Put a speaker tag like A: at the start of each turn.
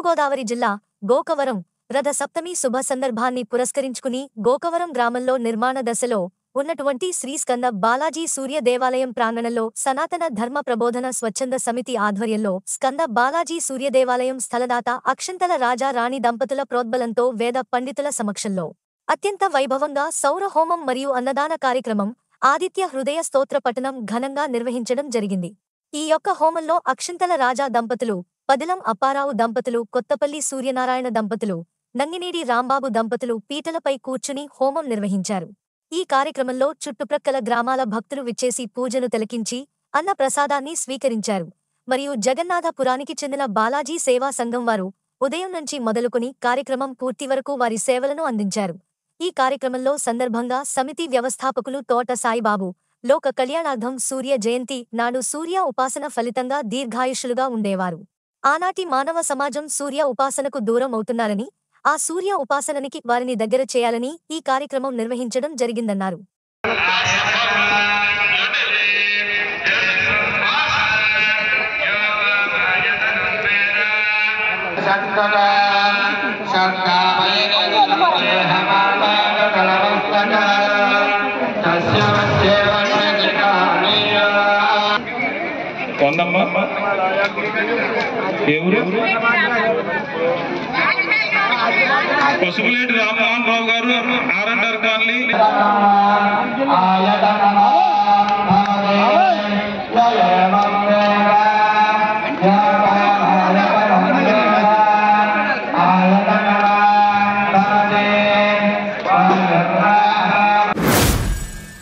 A: తూర్పుగోదావరి జిల్లా గోకవరం రథ సప్తమి శుభ సందర్భాన్ని పురస్కరించుకుని గోకవరం గ్రామంలో నిర్మాణ దశలో ఉన్నటువంటి శ్రీ స్కంద బాలాజీ సూర్య దేవాలయం ప్రాంగణంలో సనాతన ధర్మ ప్రబోధన స్వచ్ఛంద సమితి ఆధ్వర్యంలో స్కంద బాలాజీ సూర్య దేవాలయం స్థలదాత అక్షంతల రాజా రాణి దంపతుల ప్రోద్బలంతో వేద పండితుల సమక్షంలో అత్యంత వైభవంగా సౌర హోమం మరియు అన్నదాన కార్యక్రమం ఆదిత్య హృదయ స్తోత్ర పఠనం ఘనంగా నిర్వహించడం జరిగింది ఈ యొక్క హోమంలో అక్షంతల రాజా దంపతులు పదిలం అప్పారావు దంపతులు కొత్తపల్లి సూర్యనారాయణ దంపతులు నంగినేడి రాంబాబు దంపతులు పీటలపై కూర్చుని హోమం నిర్వహించారు ఈ కార్యక్రమంలో చుట్టుప్రక్కల గ్రామాల భక్తులు విచ్చేసి పూజను తిలకించి అన్న ప్రసాదాన్ని స్వీకరించారు మరియు జగన్నాథపురానికి చెందిన బాలాజీ సేవా సంఘం వారు ఉదయం నుంచి మొదలుకొని కార్యక్రమం పూర్తి వరకు వారి సేవలను అందించారు ఈ కార్యక్రమంలో సందర్భంగా సమితి వ్యవస్థాపకులు తోట సాయిబాబు లోక కళ్యాణార్థం సూర్య జయంతి నాడు సూర్య ఉపాసన ఫలితంగా దీర్ఘాయుషులుగా ఉండేవారు ఆనాటి మానవ సమాజం సూర్య ఉపాసనకు దూరం అవుతున్నారని ఆ సూర్య ఉపాసననికి వారిని దగ్గర చేయాలని ఈ కార్యక్రమం నిర్వహించడం జరిగిందన్నారు
B: శంకరా శంకామయేహమాలాగలవస్తక తస్య మధ్యేవర్ణికానీయ
C: వందమ్మ ఎవరు Pasupuleti Rammohan Rao garu R and R colony
B: ఆయతనమో